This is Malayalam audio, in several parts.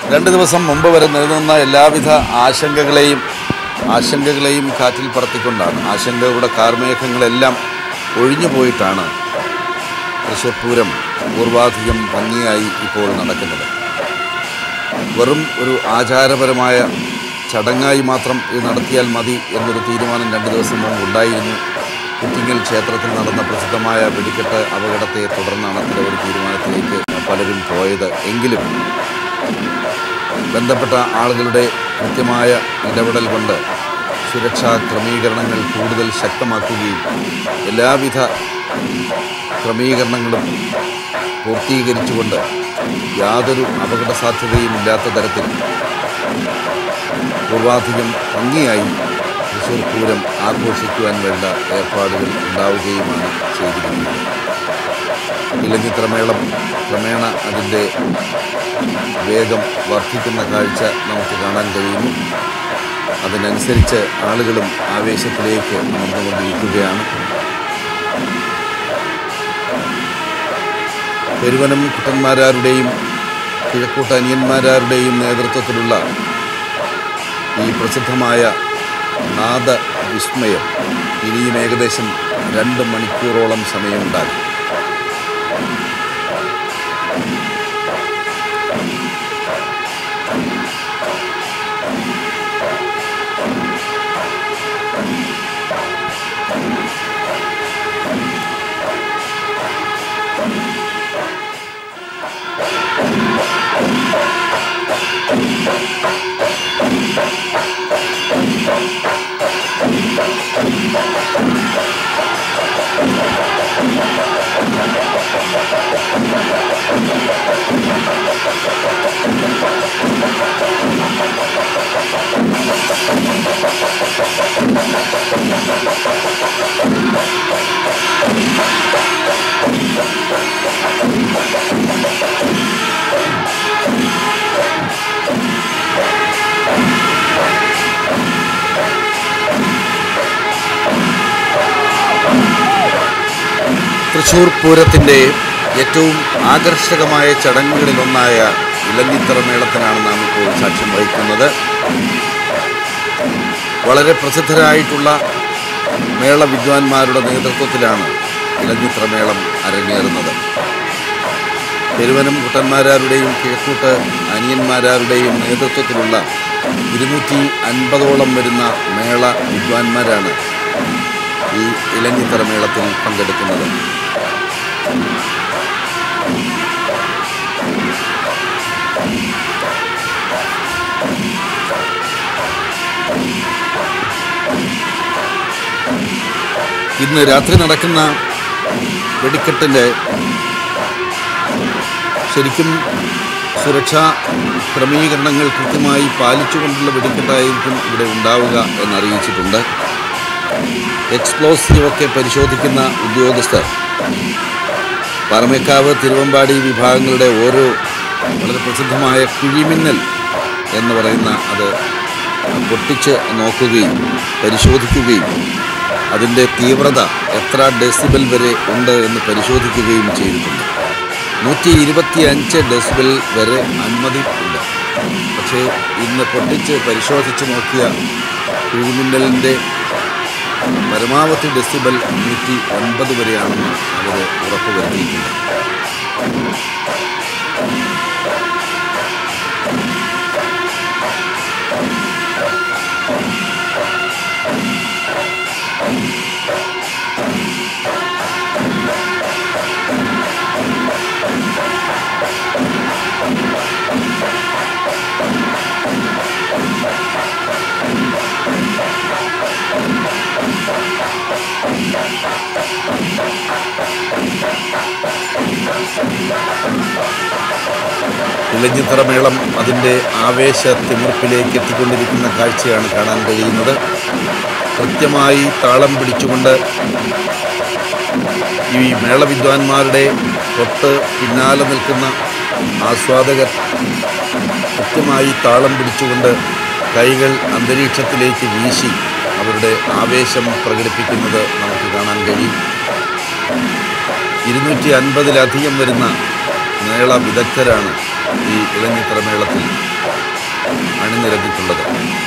രണ്ട് ദിവസം മുമ്പ് വരെ നിലനിന്ന എല്ലാവിധ ആശങ്കകളെയും ആശങ്കകളെയും കാറ്റിൽ പറത്തിക്കൊണ്ടാണ് ആശങ്കകളുടെ കാർമേഘങ്ങളെല്ലാം ഒഴിഞ്ഞു പോയിട്ടാണ് തൃശ്ശൂർ പൂരം പൂർവാധികം ഭംഗിയായി ഇപ്പോൾ നടക്കുന്നത് വെറും ഒരു ആചാരപരമായ ചടങ്ങായി മാത്രം ഇത് നടത്തിയാൽ മതി എന്നൊരു തീരുമാനം രണ്ട് ദിവസം മുമ്പ് ഉണ്ടായിരുന്നു കുറ്റിങ്ങൽ ക്ഷേത്രത്തിൽ നടന്ന പ്രസിദ്ധമായ വെടിക്കെട്ട് അപകടത്തെ തുടർന്നാണ് അത്തരം ഒരു തീരുമാനത്തിലേക്ക് പലരും പോയത് എങ്കിലും ബന്ധപ്പെട്ട ആളുകളുടെ കൃത്യമായ ഇടപെടൽ കൊണ്ട് സുരക്ഷാ ക്രമീകരണങ്ങൾ കൂടുതൽ ശക്തമാക്കുകയും എല്ലാവിധ ക്രമീകരണങ്ങളും പൂർത്തീകരിച്ചുകൊണ്ട് യാതൊരു അപകട സാധ്യതയും ഇല്ലാത്ത തരത്തിൽ പൂർവാധികം ഭംഗിയായി തൃശ്ശൂർ പൂരം ആഘോഷിക്കുവാൻ വേണ്ട ഏർപ്പാടുകൾ ഉണ്ടാവുകയുമാണ് ചെയ്തിരിക്കുന്നത് ഇലഞ്ഞിത്രമേളം ക്രമേണ അതിൻ്റെ വേഗം വർദ്ധിക്കുന്ന കാഴ്ച നമുക്ക് കാണാൻ കഴിയുന്നു അതിനനുസരിച്ച് ആളുകളും ആവേശത്തിലേക്ക് അമർന്നുകൊണ്ടിരിക്കുകയാണ് പെരുവനം കുട്ടന്മാരാരുടെയും കിഴക്കൂട്ട അനിയന്മാരാരുടെയും നേതൃത്വത്തിലുള്ള ഈ പ്രസിദ്ധമായ നാദ വിസ്മയം ഇനിയും ഏകദേശം രണ്ട് മണിക്കൂറോളം സമയമുണ്ടാകും തൃശ്ശൂർ പൂരത്തിൻ്റെ ഏറ്റവും ആകർഷകമായ ചടങ്ങുകളിലൊന്നായ ഇലഞ്ഞിത്തറ മേളത്തിനാണ് നാം ഇപ്പോൾ സാക്ഷ്യം വഹിക്കുന്നത് വളരെ പ്രസിദ്ധരായിട്ടുള്ള മേള വിദ്വാൻമാരുടെ നേതൃത്വത്തിലാണ് ഇലഞ്ഞിത്തറ മേളം അരങ്ങേറുന്നത് പെരുവനം കുട്ടന്മാരാരുടെയും കിഴക്കൂട്ട് അനിയന്മാരാരുടെയും നേതൃത്വത്തിലുള്ള ഇരുന്നൂറ്റി അൻപതോളം വരുന്ന മേള വിദ്വാൻമാരാണ് ഈ ഇലഞ്ഞിത്തറ മേളത്തിൽ പങ്കെടുക്കുന്നത് ഇന്ന് രാത്രി നടക്കുന്ന വെടിക്കെട്ടിൻ്റെ ശരിക്കും സുരക്ഷാ ക്രമീകരണങ്ങൾ കൃത്യമായി പാലിച്ചുകൊണ്ടുള്ള വെടിക്കെട്ടായിരിക്കും ഇവിടെ ഉണ്ടാവുക എന്നറിയിച്ചിട്ടുണ്ട് എക്സ്പ്ലോസീവൊക്കെ പരിശോധിക്കുന്ന ഉദ്യോഗസ്ഥർ പാറമേക്കാവ് തിരുവമ്പാടി വിഭാഗങ്ങളുടെ ഓരോ വളരെ പ്രസിദ്ധമായ കുഴിമിന്നൽ എന്ന് പറയുന്ന അത് പൊട്ടിച്ച് നോക്കുകയും പരിശോധിക്കുകയും അതിൻ്റെ തീവ്രത എത്ര ഡെസിബൽ വരെ ഉണ്ട് എന്ന് പരിശോധിക്കുകയും ചെയ്തിട്ടുണ്ട് നൂറ്റി ഇരുപത്തി അഞ്ച് ഡെസിബൽ വരെ അനുമതി ഉണ്ട് പക്ഷേ ഇന്ന് പൊട്ടിച്ച് പരിശോധിച്ച് നോക്കിയ കുഴിമിന്നലിൻ്റെ പരമാവധി ഡെസിബൽ നൂറ്റി ഒൻപത് വരെയാണെന്ന് അവർ ഉറപ്പുവരുത്തിയിട്ടുണ്ട് ഇലഞ്ഞിത്തറ മേളം അതിൻ്റെ ആവേശ തിമിർപ്പിലേക്ക് എത്തിക്കൊണ്ടിരിക്കുന്ന കാഴ്ചയാണ് കാണാൻ കഴിയുന്നത് കൃത്യമായി താളം പിടിച്ചുകൊണ്ട് ഈ മേളവിദ്വാൻമാരുടെ തൊട്ട് പിന്നാലെ നിൽക്കുന്ന ആസ്വാദകർ കൃത്യമായി താളം പിടിച്ചുകൊണ്ട് കൈകൾ അന്തരീക്ഷത്തിലേക്ക് വീശി അവരുടെ ആവേശം പ്രകടിപ്പിക്കുന്നത് നമുക്ക് കാണാൻ കഴിയും ഇരുന്നൂറ്റി അൻപതിലധികം വരുന്ന മേള വിദഗ്ധരാണ് ഈ ഇലഞ്ഞിത്തറ മേളത്തിൽ അണിനിരന്നിട്ടുള്ളത്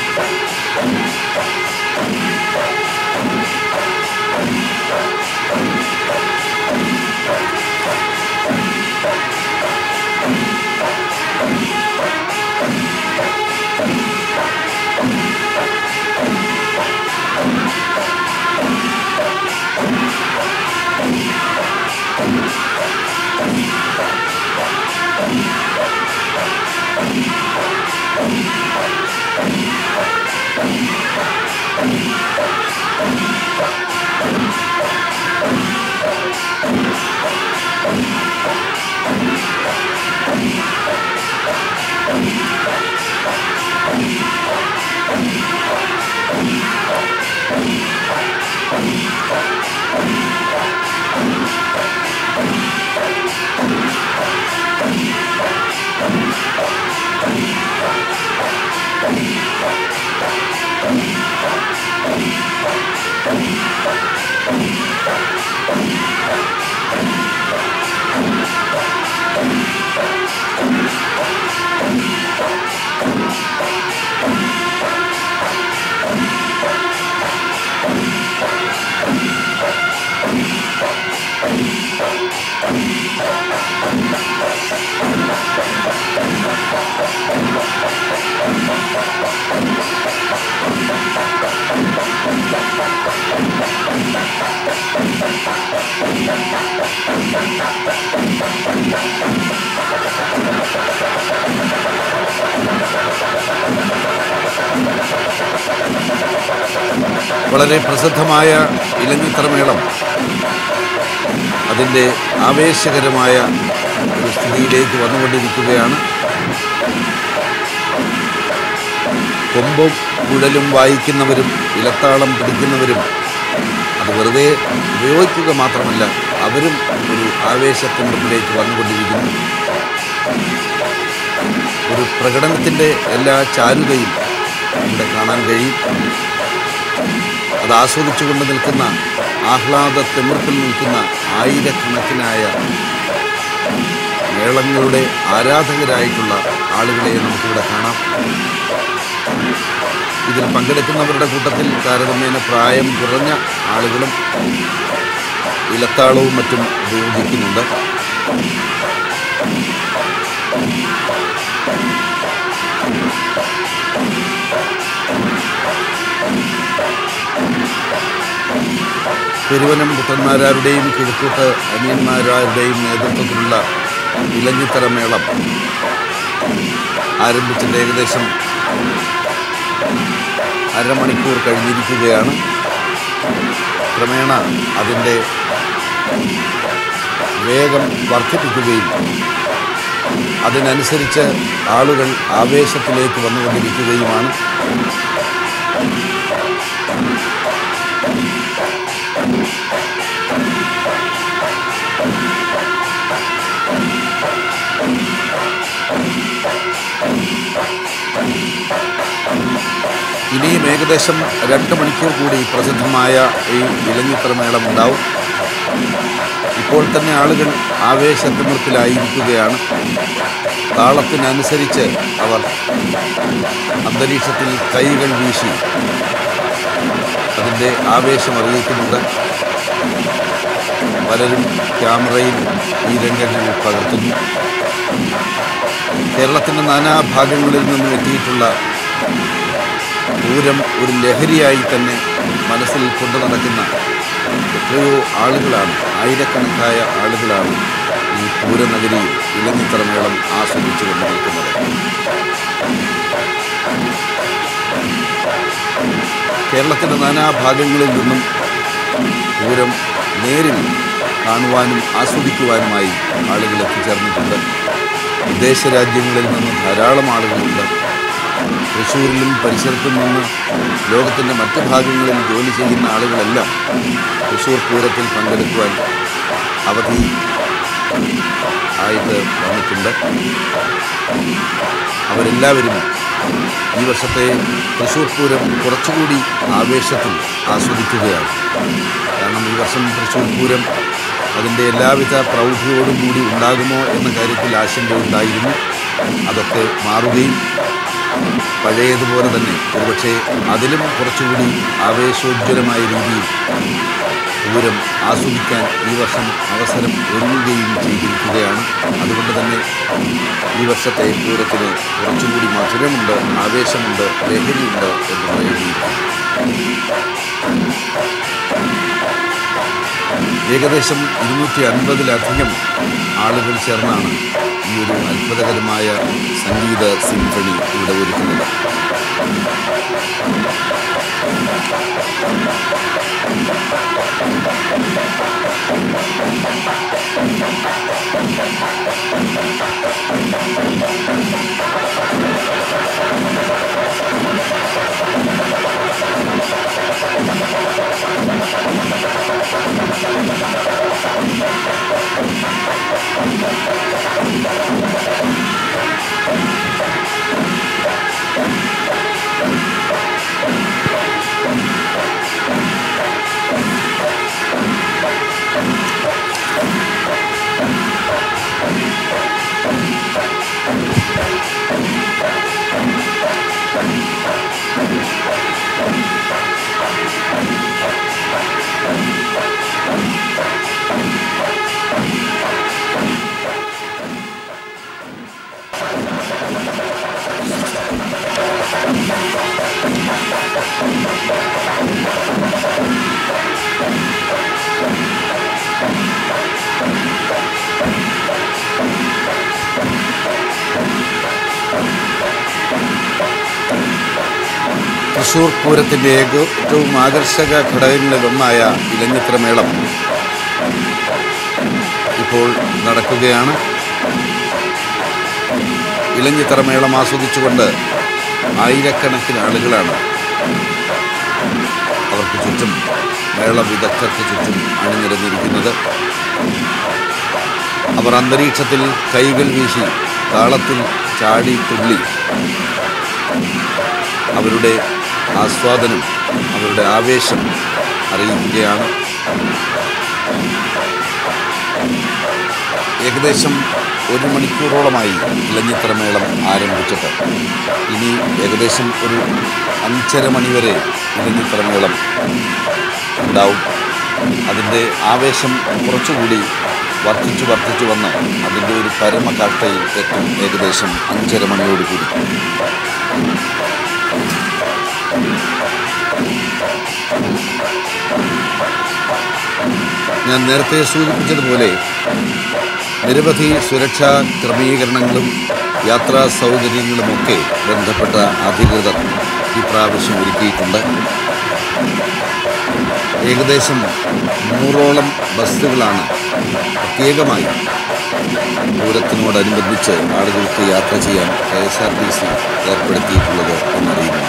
വളരെ പ്രസിദ്ധമായ ഇലഞ്ഞിത്തറ മേളം അതിൻ്റെ ആവേശകരമായ ഒരു സ്ഥിതിയിലേക്ക് വന്നുകൊണ്ടിരിക്കുകയാണ് കൊമ്പും കുഴലും വായിക്കുന്നവരും ഇലത്താളം പിടിക്കുന്നവരും അത് വെറുതെ ഉപയോഗിക്കുക മാത്രമല്ല അവരും ഒരു ആവേശത്തിൻ്റെ മുമ്പിലേക്ക് വന്നുകൊണ്ടിരിക്കുന്നു ഒരു പ്രകടനത്തിൻ്റെ എല്ലാ ചാരുതയും ഇവിടെ കാണാൻ കഴിയും അത് ആസ്വദിച്ചുകൊണ്ട് നിൽക്കുന്ന ആഹ്ലാദ തിമിർപ്പിൽ നിൽക്കുന്ന ആയിരക്കണക്കിനായ മേളങ്ങളുടെ ആരാധകരായിട്ടുള്ള ആളുകളെ നമുക്കിവിടെ കാണാം ഇതിൽ പങ്കെടുക്കുന്നവരുടെ കൂട്ടത്തിൽ താരതമ്യേന പ്രായം കുറഞ്ഞ ആളുകളും ഇലത്താളവും മറ്റും ഉപയോഗിക്കുന്നുണ്ട് പെരുവനം പുത്രന്മാരാരുടെയും കിഴക്കൂട്ട് അനിയന്മാരാരുടെയും നേതൃത്വത്തിലുള്ള ഇലഞ്ഞിത്തറ മേളം ആരംഭിച്ചിട്ട് ഏകദേശം അരമണിക്കൂർ കഴിഞ്ഞിരിക്കുകയാണ് ക്രമേണ അതിൻ്റെ വേഗം വർദ്ധിപ്പിക്കുകയും അതിനനുസരിച്ച് ആളുകൾ ആവേശത്തിലേക്ക് വന്നുകൊണ്ടിരിക്കുകയുമാണ് ഇനിയും ഏകദേശം രണ്ട് മണിക്കൂർ കൂടി പ്രസിദ്ധമായ ഈ ഇലഞ്ഞിത്തറ മേളം ഉണ്ടാവും ഇപ്പോൾ തന്നെ ആളുകൾ ആവേശത്തിമിർപ്പിലായിരിക്കുകയാണ് താളത്തിനനുസരിച്ച് അവർ അന്തരീക്ഷത്തിൽ കൈകൾ വീശി അതിൻ്റെ ആവേശം അറിയിക്കുന്നുണ്ട് പലരും ക്യാമറയിൽ ഈ രംഗങ്ങൾ പകർത്തുന്നു കേരളത്തിൻ്റെ നാനാഭാഗങ്ങളിൽ നിന്നും എത്തിയിട്ടുള്ള പൂരം ഒരു ലഹരിയായി തന്നെ മനസ്സിൽ കൊണ്ടു നടക്കുന്ന എത്രയോ ആളുകളാണ് ആയിരക്കണക്കായ ആളുകളാണ് ഈ പൂരനഗരിയിൽ ഇലഞ്ഞിത്തറമേളം ആസ്വദിച്ചു കൊണ്ട് നിൽക്കുന്നത് കേരളത്തിൻ്റെ നാനാഭാഗങ്ങളിൽ നിന്നും പൂരം നേരിൽ കാണുവാനും ആസ്വദിക്കുവാനുമായി ആളുകൾ എത്തിച്ചേർന്നിട്ടുണ്ട് വിദേശ രാജ്യങ്ങളിൽ നിന്ന് ധാരാളം ആളുകളുണ്ട് തൃശ്ശൂരിലും പരിസരത്തും നിന്ന് ലോകത്തിൻ്റെ മറ്റ് ഭാഗങ്ങളിൽ ജോലി ചെയ്യുന്ന ആളുകളെല്ലാം തൃശ്ശൂർ പൂരത്തിൽ പങ്കെടുക്കുവാൻ അവധി ആയിട്ട് വന്നിട്ടുണ്ട് അവരെല്ലാവരും ഈ വർഷത്തെ തൃശ്ശൂർ പൂരം കുറച്ചുകൂടി ആവേശത്തിൽ ആസ്വദിക്കുകയാണ് കാരണം ഈ വർഷം തൃശ്ശൂർ പൂരം അതിൻ്റെ എല്ലാവിധ പ്രൗഢിയോടും കൂടി ഉണ്ടാകുമോ എന്ന കാര്യത്തിൽ ആശങ്കയുണ്ടായിരുന്നു അതൊക്കെ മാറുകയും പഴയതുപോലെ തന്നെ ഒരുപക്ഷെ അതിലും കുറച്ചുകൂടി ആവേശോജ്വലമായ രീതിയിൽ പൂരം ആസ്വദിക്കാൻ ഈ വർഷം അവസരം ഒരുങ്ങുകയും ചെയ്തിരിക്കുകയാണ് അതുകൊണ്ട് തന്നെ ഈ വർഷത്തെ പൂരത്തിന് കുറച്ചുകൂടി മധുരമുണ്ട് ആവേശമുണ്ട് ലഹരിയുണ്ട് എന്ന് പറയുകയും ഏകദേശം ഇരുന്നൂറ്റി അൻപതിലധികം ആളുകൾ ചേർന്നാണ് ഈ ഒരു അത്ഭുതകരമായ സംഗീത സിംഫണി ഇവിടെ ഒരുക്കുന്നത് തൃശ്ശൂർ പൂരത്തിൻ്റെ ഏറ്റവും ആകർഷക ഘടകങ്ങളിലൊന്നായ ഇലഞ്ഞിത്രമേളം ഇപ്പോൾ നടക്കുകയാണ് ഇലഞ്ഞിത്തറമേളം ആസ്വദിച്ചുകൊണ്ട് ആയിരക്കണക്കിന് ആളുകളാണ് അവർക്ക് ചുറ്റും മേള വിദഗ്ധർക്ക് ചുറ്റും അണിനിരന്നിരിക്കുന്നത് അവർ അന്തരീക്ഷത്തിൽ കൈകൾ വീശി താളത്തിൽ ചാടി തുള്ളി അവരുടെ ആസ്വാദനം അവരുടെ ആവേശം അറിയിക്കുകയാണ് ഏകദേശം ഒരു മണിക്കൂറോളമായി ഇലഞ്ഞിത്തറമേളം ആരംഭിച്ചിട്ട് ഇനി ഏകദേശം ഒരു അഞ്ചര മണിവരെ ഇലഞ്ഞിത്തറമേളം ഉണ്ടാവും അതിൻ്റെ ആവേശം കുറച്ചുകൂടി വർദ്ധിച്ചു വർദ്ധിച്ചു വന്ന് അതിൻ്റെ ഒരു പരമകാട്ടയിൽ എത്തും ഏകദേശം അഞ്ചര മണിയോടുകൂടി ഞാൻ നേരത്തെ സൂചിപ്പിച്ചതുപോലെ നിരവധി സുരക്ഷാ ക്രമീകരണങ്ങളും യാത്രാ സൗകര്യങ്ങളുമൊക്കെ ബന്ധപ്പെട്ട അധികൃതർ ഇപ്രാവശ്യം ഒരുക്കിയിട്ടുണ്ട് ഏകദേശം നൂറോളം ബസ്സുകളാണ് പ്രത്യേകമായി പൂരത്തിനോടനുബന്ധിച്ച് ആളുകൾക്ക് യാത്ര ചെയ്യാൻ K S R T C ഏർപ്പെടുത്തിയിട്ടുള്ളത് എന്നറിയുന്നു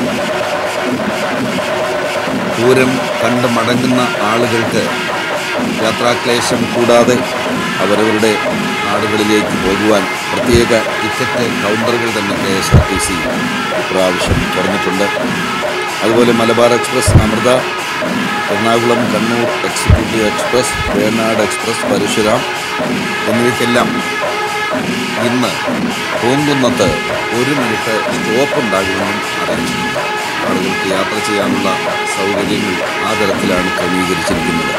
പൂരം കണ്ട് മടങ്ങുന്ന ആളുകൾക്ക് യാത്രാക്ലേശം കൂടാതെ അവരവരുടെ നാടുകളിലേക്ക് പോകുവാൻ പ്രത്യേക ടിക്കറ്റ് കൗണ്ടറുകൾ തന്നെ K S R T C ഇപ്രാവശ്യം തുറന്നിട്ടുണ്ട് അതുപോലെ Malabar express Amrita Ernakulam Kannur executive express Venad express Parasuram എന്നിവയ്ക്കെല്ലാം ഇന്ന് പൂങ്കുന്നത്ത് ഒരു മിനിറ്റ് സ്റ്റോപ്പ് ഉണ്ടാകുമെന്നും അറിയിച്ചിട്ടുണ്ട് ആളുകൾക്ക് യാത്ര ചെയ്യാനുള്ള സൗകര്യങ്ങൾ ആ തരത്തിലാണ് ക്രമീകരിച്ചിരിക്കുന്നത്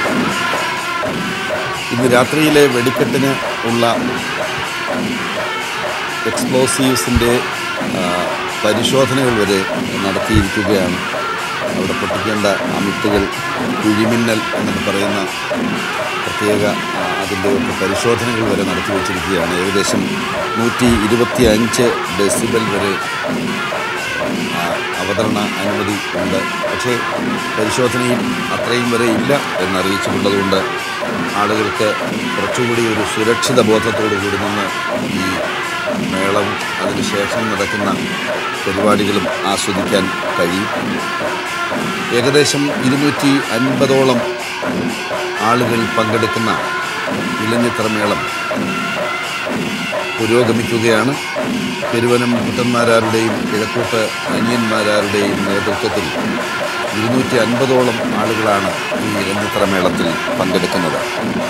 ഇന്ന് രാത്രിയിലെ വെടിക്കെട്ടിന് ഉള്ള എക്സ്പ്ലോസീവ്സിൻ്റെ പരിശോധനകൾ വരെ നടത്തിയിരിക്കുകയാണ് അവിടെ പൊട്ടിക്കേണ്ട അമിട്ടുകൾ കുഴിമിന്നൽ എന്നൊക്കെ പറയുന്ന പ്രത്യേക ആ, അതിൻ്റെ ഒക്കെ പരിശോധനകൾ വരെ നടത്തി വച്ചിരിക്കുകയാണ് ഏകദേശം നൂറ്റി ഇരുപത്തി അഞ്ച് ഡെസിബൽ വരെ ആ, അവതരണ അനുമതി ഉണ്ട് പക്ഷേ പരിശോധനയിൽ അത്രയും വരെ ഇല്ല എന്നറിയിച്ചിട്ടുള്ളതുകൊണ്ട് ആളുകൾക്ക് കുറച്ചുകൂടി ഒരു സുരക്ഷിത ബോധത്തോടു കൂടി നിന്ന് ഈ മേളവും അതിനുശേഷം നടക്കുന്ന പരിപാടികളും ആസ്വദിക്കാൻ കഴിയും ഏകദേശം ഇരുന്നൂറ്റി അൻപതോളം ആളുകൾ പങ്കെടുക്കുന്ന ഇലഞ്ഞിത്തറമേളം പുരോഗമിക്കുകയാണ് പെരുവനം കുട്ടന്മാരാരുടെയും കിഴക്കൂട്ട് അനിയന്മാരാരുടെയും നേതൃത്വത്തിൽ ഇരുന്നൂറ്റി അൻപതോളം ആളുകളാണ് ഈ രഞ്ജിത്ര മേളത്തിൽ പങ്കെടുക്കുന്നത്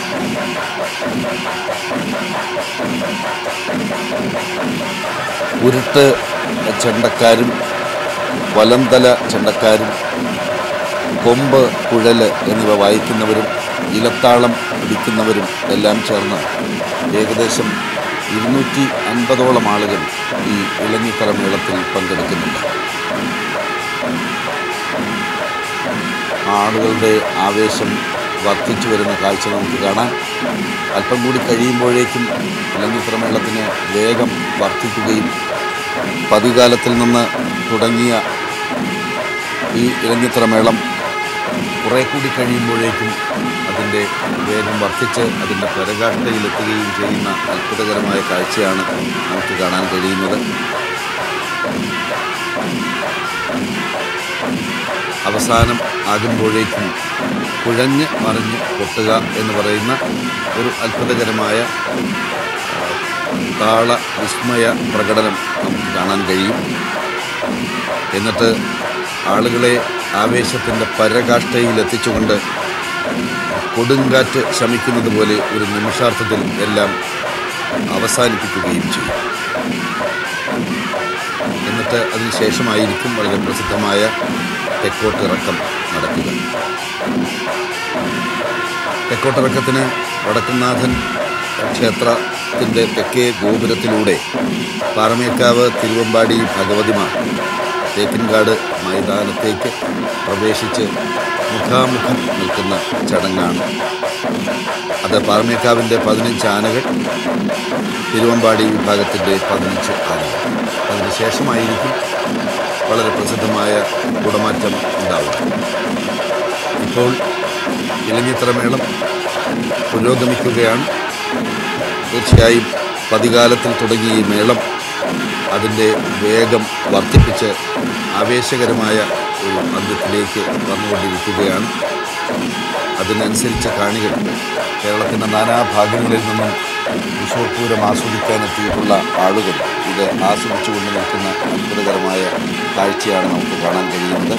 ഉരുട്ട് ചെണ്ടക്കാരും വലന്തല ചെണ്ടക്കാരും കൊമ്പ് കുഴൽ എന്നിവ വായിക്കുന്നവരും ഇലത്താളം പിടിക്കുന്നവരും എല്ലാം ചേർന്ന് ഏകദേശം ഇരുന്നൂറ്റി അൻപതോളം ആളുകൾ ഈ ഇളഞ്ഞിത്തറ മേളത്തിൽ പങ്കെടുക്കുന്നുണ്ട് ആളുകളുടെ ആവേശം വർദ്ധിച്ചു വരുന്ന കാഴ്ച നമുക്ക് കാണാം അല്പം കൂടി കഴിയുമ്പോഴേക്കും ഇളഞ്ഞിത്തറ മേളത്തിന് വേഗം വർദ്ധിക്കുകയും പതികാലത്തിൽ നിന്ന് തുടങ്ങിയ ഈ ഇളഞ്ഞിത്തറ മേളം കുറേ കൂടി കഴിയുമ്പോഴേക്കും അതിൻ്റെ വേഗം വർദ്ധിച്ച് അതിൻ്റെ പരകാഷ്ഠയിലെത്തുകയും ചെയ്യുന്ന അത്ഭുതകരമായ കാഴ്ചയാണ് നമുക്ക് കാണാൻ കഴിയുന്നത് അവസാനം ആകുമ്പോഴേക്കും കുഴഞ്ഞ് മറിഞ്ഞ് പൊട്ടുക എന്ന് പറയുന്ന ഒരു അത്ഭുതകരമായ താള വിസ്മയ പ്രകടനം നമുക്ക് കാണാൻ കഴിയും എന്നിട്ട് ആളുകളെ ആവേശത്തിൻ്റെ പരകാഷ്ഠയിൽ എത്തിച്ചുകൊണ്ട് കൊടുങ്കാറ്റ് ശമിക്കുന്നത് പോലെ ഒരു നിമിഷാർത്ഥത്തിൽ എല്ലാം അവസാനിപ്പിക്കുകയും ചെയ്യും എന്നിട്ട് അതിനുശേഷമായിരിക്കും വളരെ പ്രസിദ്ധമായ തെക്കോട്ടിറക്കം നടക്കുക തെക്കോട്ടിറക്കത്തിന് വടക്കുന്നാഥൻ ക്ഷേത്രത്തിൻ്റെ തെക്കേ ഗോപുരത്തിലൂടെ പാറമേക്കാവ് തിരുവമ്പാടി ഭഗവതിമാർ തേക്കിൻകാട് മൈതാനത്തേക്ക് പ്രവേശിച്ച് മുഖാമുഖം നിൽക്കുന്ന ചടങ്ങാണ് അത് പാറമേക്കാവിൻ്റെ പതിനഞ്ച് ആനകൾ തിരുവമ്പാടി വിഭാഗത്തിൻ്റെ പതിനഞ്ച് ആനകൾ അതിനുശേഷമായിരിക്കും വളരെ പ്രസിദ്ധമായ കുടമാറ്റം ഉണ്ടാവുക ഇപ്പോൾ ഇലഞ്ഞിത്തറ മേളം പുരോഗമിക്കുകയാണ് തീർച്ചയായും പതികാലത്തിൽ തുടങ്ങിയ ഈ മേളം അതിൻ്റെ വേഗം വർദ്ധിപ്പിച്ച് ആവേശകരമായ ഒരു അന്ത്യത്തിലേക്ക് വന്നുകൊണ്ടിരിക്കുകയാണ് അതിനനുസരിച്ച കാണികൾ കേരളത്തിൻ്റെ നാനാഭാഗങ്ങളിൽ നിന്നും തൃശ്ശൂർ പൂരം ആസ്വദിക്കാനെത്തിയിട്ടുള്ള ആളുകൾ ഇത് ആസ്വദിച്ചുകൊണ്ട് നിൽക്കുന്ന അത്ഭുതകരമായ കാഴ്ചയാണ് നമുക്ക് കാണാൻ കഴിയുന്നത്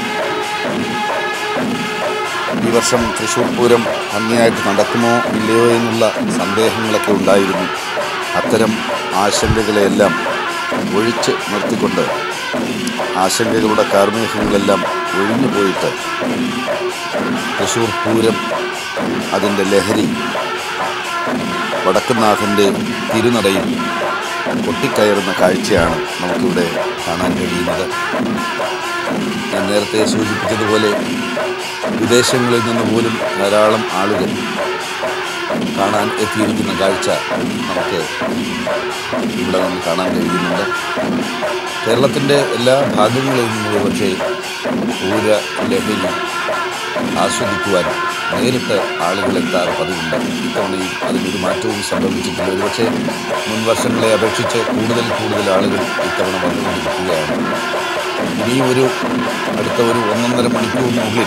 ഈ വർഷം തൃശ്ശൂർ പൂരം ഭംഗിയായിട്ട് നടക്കുമോ ഇല്ലയോ എന്നുള്ള സന്ദേഹങ്ങളൊക്കെ ഉണ്ടായിരുന്നു അത്തരം ആശങ്കകളെയെല്ലാം ഒഴിച്ച് നിർത്തിക്കൊണ്ട് ആശങ്കകളുടെ കാർമേഘങ്ങളെല്ലാം ഒഴിഞ്ഞു പോയിട്ട് തൃശ്ശൂർ പൂരം അതിൻ്റെ ലഹരി വടക്കുന്നാഥൻ്റെ തിരുനടയിൽ പൊട്ടിക്കയറുന്ന കാഴ്ചയാണ് നമുക്കിവിടെ കാണാൻ കഴിയുന്നത് ഞാൻ നേരത്തെ സൂചിപ്പിച്ചതുപോലെ വിദേശങ്ങളിൽ നിന്ന് പോലും ധാരാളം ആളുകൾ കാണാൻ എത്തിയിരിക്കുന്ന കാഴ്ച നമുക്ക് ഇവിടെ നിന്ന് കാണാൻ കഴിയുന്നുണ്ട് കേരളത്തിൻ്റെ എല്ലാ ഭാഗങ്ങളിൽ നിന്നും പക്ഷേ പൂര ലഹരി ആസ്വദിക്കുവാൻ നേരിട്ട് ആളുകൾ എത്താറ് പതിവുണ്ട് ഇത്തവണയും അതിനൊരു മാറ്റവും സംഭവിച്ചിട്ടില്ല ഒരുപക്ഷെ മുൻ വർഷങ്ങളെ അപേക്ഷിച്ച് കൂടുതൽ കൂടുതൽ ആളുകൾ ഇത്തവണ വന്നുകൊണ്ടിരിക്കുകയാണ് ഇനിയും ഒരു അടുത്ത ഒരു ഒന്നൊന്നര മണിക്കൂറിനുള്ളിൽ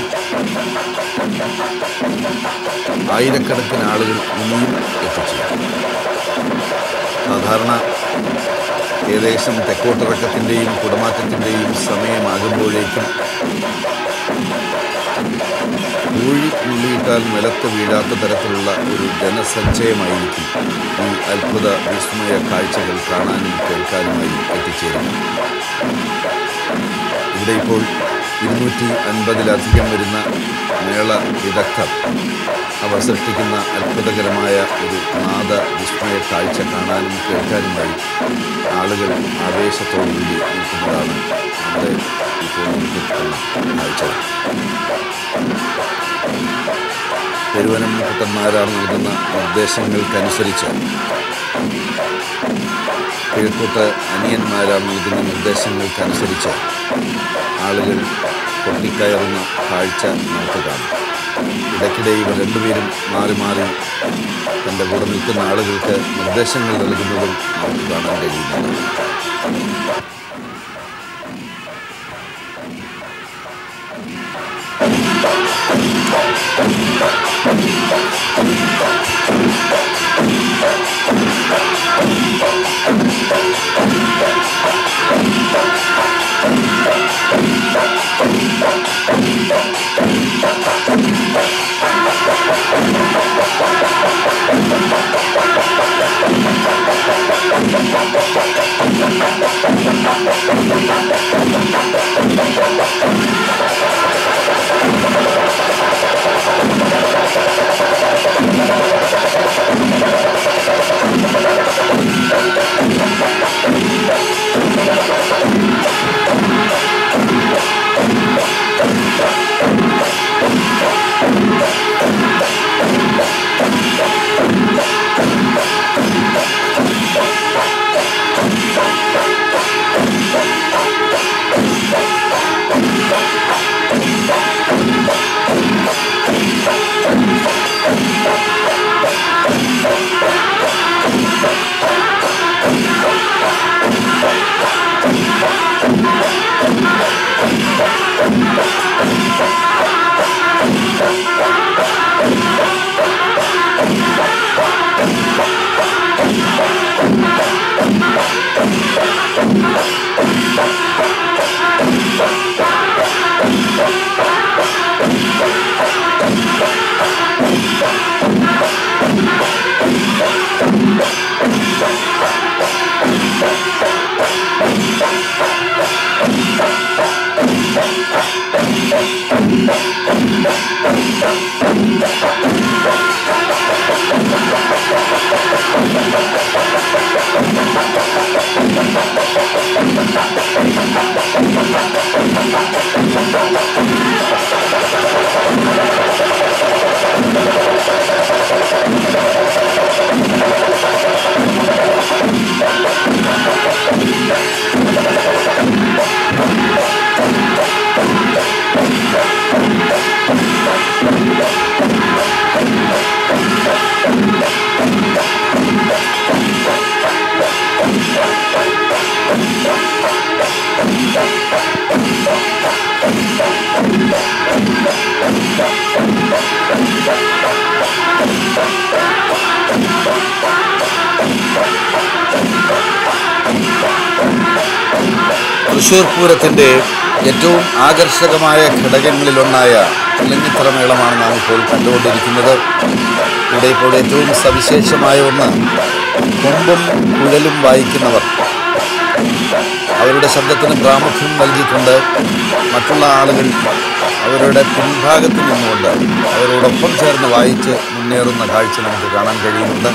ആയിരക്കണക്കിന് ആളുകൾ ഇനിയും എത്തിച്ചേരും സാധാരണ ഏകദേശം തെക്കോട്ടിറക്കത്തിൻ്റെയും കുടമാറ്റത്തിൻ്റെയും സമയമാകുമ്പോഴേക്കും ഊഴി നുള്ളിയിട്ടാൽ നിലത്ത് വീഴാത്ത തരത്തിലുള്ള ഒരു ജനസഞ്ചയമായിരിക്കും ഈ അത്ഭുത വിസ്മയ കാഴ്ചകൾ കാണാനും കേൾക്കാനുമായി എത്തിച്ചേരുന്നത് ഇവിടെ ഇപ്പോൾ ഇരുന്നൂറ്റി അൻപതിലധികം വരുന്ന മേള വിദഗ്ധർ അവർ സൃഷ്ടിക്കുന്ന അത്ഭുതകരമായ ഒരു നാദ വിസ്മയ കാഴ്ച കാണാനും കേൾക്കാനുമായി ആളുകൾ ആവേശത്തോടുകൂടി നിൽക്കുന്നതാണ് നമ്മുടെ ഇപ്പോൾ നമുക്ക് കിട്ടുന്ന കാഴ്ച പെരുവനം കുട്ടന്മാരാർ നൽകുന്ന നിർദ്ദേശങ്ങൾക്കനുസരിച്ച് കിഴക്കോട്ട് അനിയന്മാരാർ നൽകുന്ന നിർദ്ദേശങ്ങൾക്കനുസരിച്ച് ആളുകൾ പൊട്ടിക്കയറുന്ന കാഴ്ച നമുക്ക് കാണാം ഇടയ്ക്കിടെ ഇവർ രണ്ടുപേരും മാറി മാറി തൻ്റെ കൂടെ നിൽക്കുന്ന ആളുകൾക്ക് നിർദ്ദേശങ്ങൾ നൽകുന്നതും നമുക്ക് കാണാൻ കഴിയുന്നുണ്ട് തൃശ്ശൂർ പൂരത്തിൻ്റെ ഏറ്റവും ആകർഷകമായ ഘടകങ്ങളിലൊന്നായ ഇലഞ്ഞിത്തറ മേളമാണ് നാം ഇപ്പോൾ കണ്ടുകൊണ്ടിരിക്കുന്നത് ഇവിടെ ഇപ്പോൾ ഏറ്റവും സവിശേഷമായ ഒന്ന് കൊമ്പും കുഴലും വായിക്കുന്നവർ അവരുടെ ശബ്ദത്തിന് പ്രാമുഖ്യം നൽകിക്കൊണ്ട് മറ്റുള്ള ആളുകൾ അവരുടെ പിൻഭാഗത്ത് നിന്നുകൊണ്ട് അവരോടൊപ്പം ചേർന്ന് വായിച്ച് മുന്നേറുന്ന കാഴ്ച നമുക്ക് കാണാൻ കഴിയുന്നുണ്ട്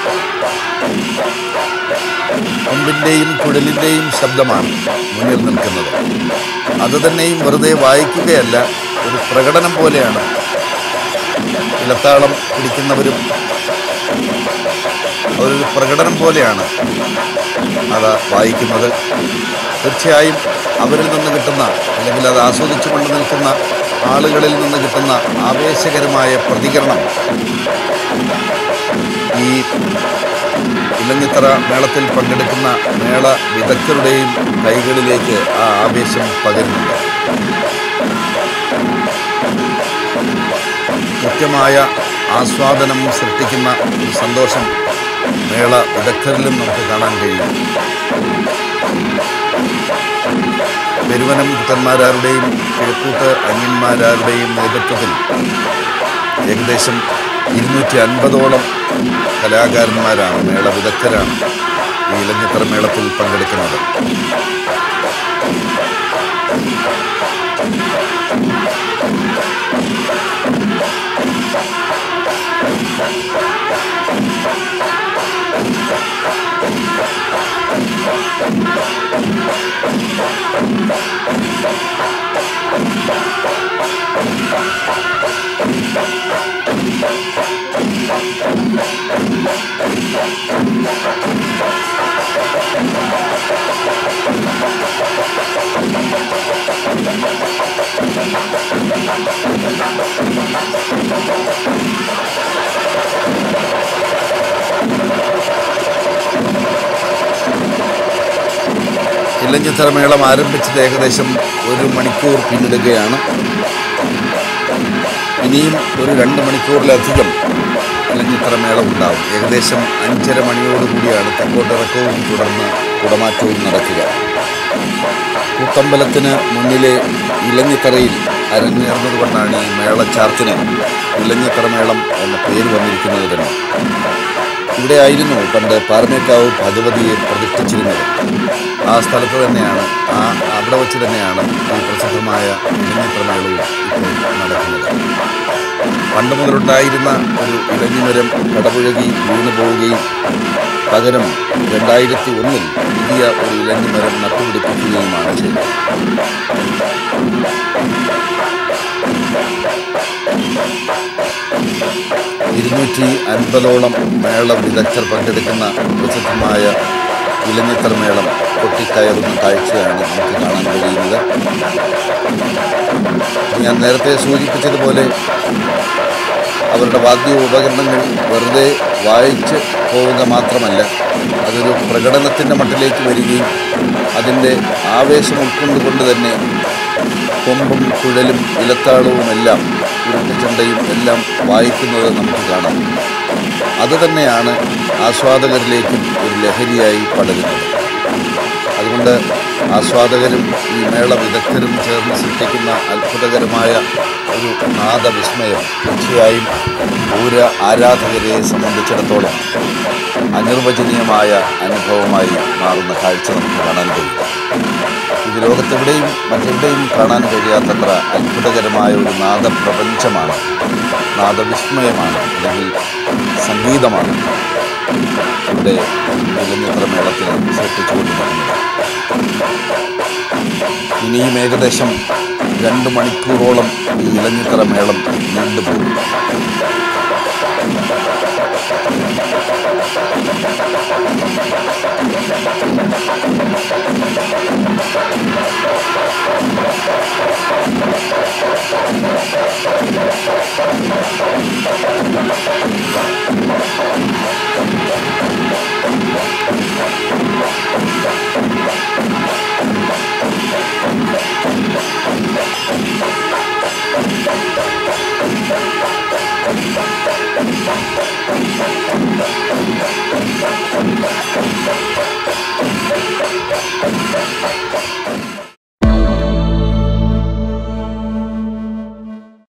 കൊമ്പിൻ്റെയും കുഴലിൻ്റെയും ശബ്ദമാണ് മുന്നിൽ നിൽക്കുന്നത് അത് തന്നെയും വെറുതെ വായിക്കുകയല്ല ഒരു പ്രകടനം പോലെയാണ് ഇലത്താളം പിടിക്കുന്നവരും അതൊരു പ്രകടനം പോലെയാണ് അത് വായിക്കുന്നത് തീർച്ചയായും അവരിൽ നിന്ന് കിട്ടുന്ന അല്ലെങ്കിൽ അത് ആസ്വദിച്ചു കൊണ്ട് നിൽക്കുന്ന ആളുകളിൽ നിന്ന് കിട്ടുന്ന ആവേശകരമായ പ്രതികരണം ഈ ഇലഞ്ഞിത്തറ മേളത്തിൽ പങ്കെടുക്കുന്ന മേള വിദഗ്ധരുടെയും കൈകളിലേക്ക് ആ ആവേശം പകരുന്നുണ്ട് കൃത്യമായ ആസ്വാദനം സൃഷ്ടിക്കുന്ന ഒരു സന്തോഷം മേള വിദഗ്ധരിലും നമുക്ക് കാണാൻ കഴിയും പെരുവനം പുത്തന്മാരാരുടെയും കിഴക്കൂട്ട് അന്യന്മാരാരുടെയും നേതൃത്വത്തിൽ ഏകദേശം ഇരുന്നൂറ്റി അൻപതോളം കലാകാരന്മാരാണ് മേള വിദഗ്ധരാണ് ഈ ഇലഞ്ഞിത്തറ മേളത്തിൽ പങ്കെടുക്കുന്നത് ഇലഞ്ഞിത്തറ മേളം ആരംഭിച്ചത് ഏകദേശം ഒരു മണിക്കൂർ പിന്നിടുകയാണ് ഇനിയും ഒരു രണ്ട് മണിക്കൂറിലധികം ഇലഞ്ഞിത്തറ മേളം ഉണ്ടാവും ഏകദേശം അഞ്ചര മണിയോടുകൂടിയാണ് തെക്കോട്ടിറക്കവും തുടർന്ന് കുടമാറ്റവും നടക്കുക കൂത്തമ്പലത്തിന് മുന്നിലെ ഇലഞ്ഞിത്തറയിൽ അരങ്ങേറുന്നത് കൊണ്ടാണ് ഈ മേളച്ചാർത്തിന് ഇലഞ്ഞിത്തറ മേളം എന്ന പേര് വന്നിരിക്കുന്നത് തന്നെ ഇവിടെ ആയിരുന്നു പണ്ട് പാറമേക്കാവ് ഭഗവതിയെ പ്രതിഷ്ഠിച്ചിരുന്നത് ആ സ്ഥലത്ത് തന്നെയാണ് ആ അവിടെ വെച്ച് തന്നെയാണ് ഈ പ്രസിദ്ധമായ ഇലഞ്ഞിത്രമേളവും ഇപ്പോൾ നടക്കുന്നത് പണ്ട് മുതലുണ്ടായിരുന്ന ഒരു ഇലഞ്ഞിമരം കടപുഴകി വീണു പോവുകയും പകരം രണ്ടായിരത്തി ഒന്നിൽ പുതിയ ഒരു ഇലഞ്ഞിമരം നട്ടുപിടിപ്പിക്കുകയുമാണ് ചെയ്തത് ഇരുന്നൂറ്റി അൻപതോളം മേള വിദഗ്ധർ പങ്കെടുക്കുന്ന പ്രസിദ്ധമായ ഇലഞ്ഞിത്തർ മേളം പൊട്ടിക്കയറുന്ന കാഴ്ചയാണ് നമുക്ക് കാണാൻ കഴിയുന്നത് ഞാൻ നേരത്തെ സൂചിപ്പിച്ചതുപോലെ അവരുടെ വാദ്യ ഉപകരണങ്ങൾ വെറുതെ വായിച്ച് പോവുക മാത്രമല്ല അതൊരു പ്രകടനത്തിൻ്റെ മട്ടിലേക്ക് വരികയും അതിൻ്റെ ആവേശം ഉൾക്കൊണ്ടുകൊണ്ട് തന്നെ കൊമ്പും കുഴലും ഇലത്താളവുമെല്ലാം ഉരുട്ടിച്ചണ്ടയും എല്ലാം വായിക്കുന്നത് നമുക്ക് കാണാം അതുതന്നെയാണ് ആസ്വാദകരിലേക്കും ഒരു ലഹരിയായി പടരുന്നത് അതുകൊണ്ട് ആസ്വാദകരും ഈ മേള വിദഗ്ധരും ചേർന്ന് സൃഷ്ടിക്കുന്ന അത്ഭുതകരമായ ഒരു നാദവിസ്മയം തീർച്ചയായും പൂര ആരാധകരെ സംബന്ധിച്ചിടത്തോളം അനിർവചനീയമായ അനുഭവമായി മാറുന്ന കാഴ്ച നമുക്ക് കാണാൻ കഴിയും ഇത് ലോകത്തെവിടെയും മറ്റെവിടെയും കാണാൻ കഴിയാത്തത്ര അത്ഭുതകരമായ ഒരു നാദപ്രപഞ്ചമാണ് നാദവിസ്മയമാണ് അല്ലെങ്കിൽ സംഗീതമാണ് ഇവിടെ ഇലഞ്ഞിത്ര മേളത്തിൽ സൃഷ്ടിച്ചുകൊണ്ടിരിക്കുന്നത് ഇനിയും ഏകദേശം രണ്ട് മണിക്കൂറോളം ഈ ഇലഞ്ഞിത്തറ മേളം നീണ്ടുപോകും